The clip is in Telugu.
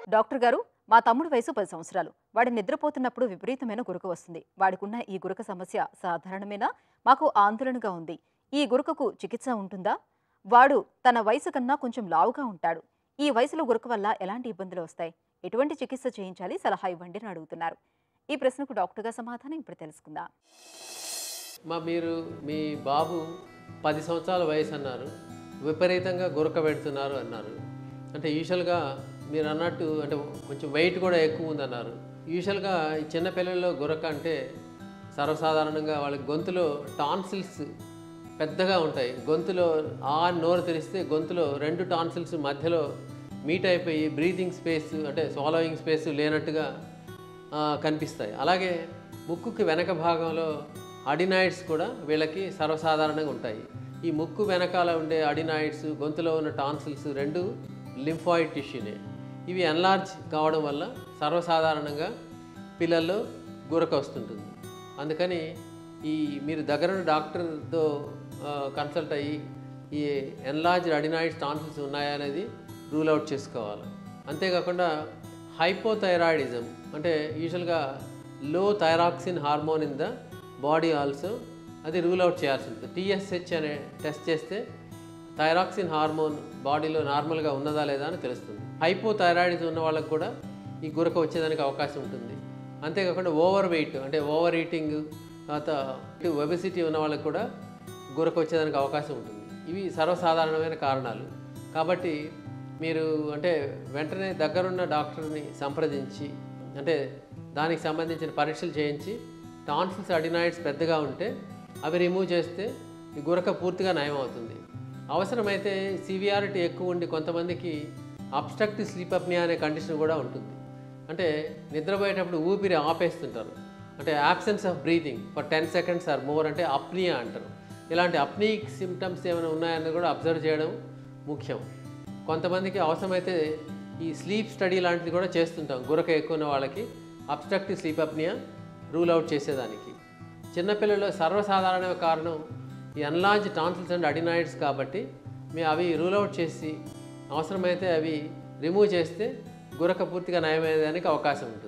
డాక్టర్ గారు మా తమ్ముడు వయసు పది సంవత్సరాలు వాడి నిద్రపోతున్నప్పుడు విపరీతమైన గురక వస్తుంది వాడికున్న ఈ గురక సమస్య సాధారణమేనా మాకు ఆందోళనగా ఉంది ఈ గురకకు చికిత్స ఉంటుందా వాడు తన వయసు కన్నా కొంచెం లావుగా ఉంటాడు ఈ వయసులో గురక వల్ల ఎలాంటి ఇబ్బందులు వస్తాయి ఎటువంటి చికిత్స చేయించాలి సలహా ఇవ్వండి అని అడుగుతున్నారు ఈ ప్రశ్నకు డాక్టర్గా సమాధానం ఇప్పుడు తెలుసుకుందాం మా మీరు మీ బాబు పది సంవత్సరాల వయసు అన్నారు విపరీతంగా గురక పెడుతున్నారు అన్నారు అంటే యూజువల్గా మీరు అన్నట్టు అంటే కొంచెం వెయిట్ కూడా ఎక్కువ ఉందన్నారు యూజువల్గా ఈ చిన్న పిల్లల్లో గురక అంటే సర్వసాధారణంగా వాళ్ళకి గొంతులో టాన్సిల్స్ పెద్దగా ఉంటాయి గొంతులో ఆ నోరు తెరిస్తే గొంతులో రెండు టాన్సిల్స్ మధ్యలో మీట్ అయిపోయి బ్రీతింగ్ స్పేస్ అంటే స్వాలోయింగ్ స్పేస్ లేనట్టుగా ఆ, కనిపిస్తాయి అలాగే ముక్కుకి వెనక భాగంలో అడినాయిడ్స్ కూడా వీళ్ళకి సర్వసాధారణంగా ఉంటాయి ఈ ముక్కు వెనకాల ఉండే అడినాయిడ్స్ గొంతులో ఉన్న టాన్సిల్స్ రెండు లింఫాయిడ్ టిష్యూనే ఇవి ఎన్లార్జ్ కావడం వల్ల సర్వసాధారణంగా పిల్లల్లో గురక వస్తుంటుంది అందుకని ఈ మీరు దగ్గర డాక్టర్తో కన్సల్ట్ అయ్యి ఈ ఎన్లార్జ్ అడినాయిడ్స్ టాన్సిల్స్ ఉన్నాయా అనేది రూల్ అవుట్ చేసుకోవాలి అంతేకాకుండా హైపోథైరాయిడిజం అంటే యూజువల్గా low thyroxine hormone in the body also అది రూల్ అవుట్ చేయాల్సి ఉంటుంది టీఎస్హెచ్ అనే టెస్ట్ చేస్తే థైరాక్సిన్ హార్మోన్ బాడీలో నార్మల్గా ఉన్నదా లేదా అని తెలుస్తుంది హైపోథైరాయిడిజం ఉన్న వాళ్ళకి కూడా ఈ గురక వచ్చేదానికి అవకాశం ఉంటుంది అంతేకాకుండా ఓవర్ వెయిట్ అంటే ఓవర్ ఈటింగ్ తర్వాత ఒబెసిటీ ఉన్న వాళ్ళకి కూడా గురక వచ్చేదానికి అవకాశం ఉంటుంది ఇవి సర్వసాధారణమైన కారణాలు కాబట్టి మీరు అంటే వెంటనే దగ్గరున్న డాక్టర్ని సంప్రదించి అంటే దానికి సంబంధించిన పరీక్షలు చేయించి టాన్సిల్స్ అడినాయిడ్స్ పెద్దగా ఉంటే అవి రిమూవ్ చేస్తే ఈ గురక పూర్తిగా నయం అవుతుంది అవసరమైతే సివియారిటీ ఎక్కువ ఉండి కొంతమందికి అబ్స్ట్రక్టివ్ స్లీప్ అప్నియా అనే కండిషన్ కూడా ఉంటుంది అంటే నిద్రపోయేటప్పుడు ఊపిరి ఆపేస్తుంటారు అంటే absence of breathing for ten seconds or more అంటే అప్నియా అంటారు ఇలాంటి అప్నీక్ సిమ్టమ్స్ ఏమైనా ఉన్నాయని కూడా అబ్జర్వ్ చేయడం ముఖ్యం కొంతమందికి అవసరమైతే ఈ స్లీప్ స్టడీ లాంటిది కూడా చేస్తుంటాం గురక ఎక్కువ ఉన్న వాళ్ళకి obstructive sleep apnea rule out చేసేదానికి చిన్నపిల్లల్లో సర్వసాధారణ కారణం ఈ అన్లార్జ్ టాన్సిల్స్ అండ్ అడినాయిడ్స్ కాబట్టి మేము అవి రూల్ అవుట్ చేసి అవసరమైతే అవి రిమూవ్ చేస్తే గురక పూర్తిగా నయమయ్యేదానికి అవకాశం ఉంటుంది